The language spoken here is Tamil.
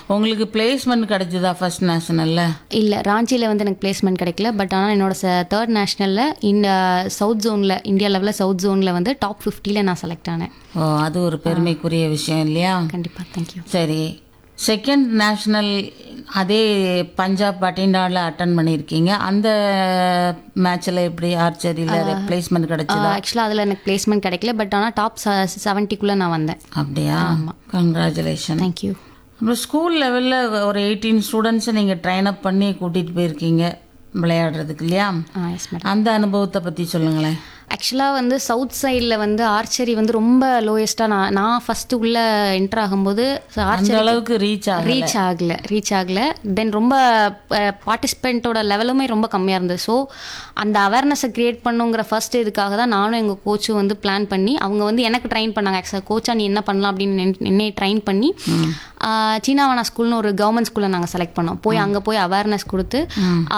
உங்களுக்கு பிளேஸ்மெண்ட் கிடைச்சதா ஃபர்ஸ்ட் நேஷனல்ல இல்லை ராஞ்சியில் வந்து எனக்கு பிளேஸ்மெண்ட் கிடைக்கல பட் ஆனால் என்னோட தேர்ட் நேஷ்னலில் இந்த சவுத் ஜோனில் இந்தியா லெவலில் சவுத் ஜோனில் வந்து டாப் ஃபிஃப்டியில் நான் செலக்ட் ஆனேன் ஓ அது ஒரு பெருமைக்குரிய விஷயம் இல்லையா கண்டிப்பாக தேங்க்யூ சரி செகண்ட் நேஷனல் அதே பஞ்சாப் பட்டிண்டாவில் அட்டன் பண்ணியிருக்கீங்க அந்த மேட்ச்சில் எப்படி ஆர்ச்சரியில் பிளேஸ்மெண்ட் கிடைச்சதா ஆக்சுவலாக அதில் எனக்கு பிளேஸ்மெண்ட் கிடைக்கல பட் ஆனால் டாப் செவன்ட்டிக்குள்ளே நான் வந்தேன் அப்படியா கங்க்ராச்சுலேஷன் தேங்க்யூ அப்புறம் ஸ்கூல் லெவலில் ஒரு எயிட்டீன் ஸ்டூடெண்ட்ஸை நீங்கள் ட்ரைன் அப் பண்ணி கூட்டிகிட்டு போயிருக்கீங்க விளையாடுறதுக்கு இல்லையா ஆ எஸ் மேடம் அந்த அனுபவத்தை பற்றி சொல்லுங்களேன் ஆக்சுவலாக வந்து சவுத் சைடில் வந்து ஆர்ச்சரி வந்து ரொம்ப லோயஸ்ட்டாக நான் நான் ஃபஸ்ட்டு உள்ளே என்டர் ஆகும்போது அந்த ஆர்ச்சரி அளவுக்கு ரீச் ஆகும் ரீச் ஆகல ரீச் ஆகல தென் ரொம்ப பார்ட்டிசிபெண்ட்டோட லெவலுமே ரொம்ப கம்மியாக இருந்தது ஸோ அந்த அவேர்னஸை க்ரியேட் பண்ணுங்கிற ஃபர்ஸ்ட் இதுக்காக தான் நானும் எங்கள் கோச்சும் வந்து பிளான் பண்ணி அவங்க வந்து எனக்கு ட்ரெயின் பண்ணாங்க ஆக்சுவலாக கோச்சா நீ என்ன பண்ணலாம் அப்படின்னு என்- என்னை ட்ரெயின் பண்ணி சீனாவானா ஸ்கூல்னு ஒரு கவர்மெண்ட் ஸ்கூலில் நாங்கள் செலக்ட் பண்ணோம் போய் அங்கே போய் அவேர்னஸ் கொடுத்து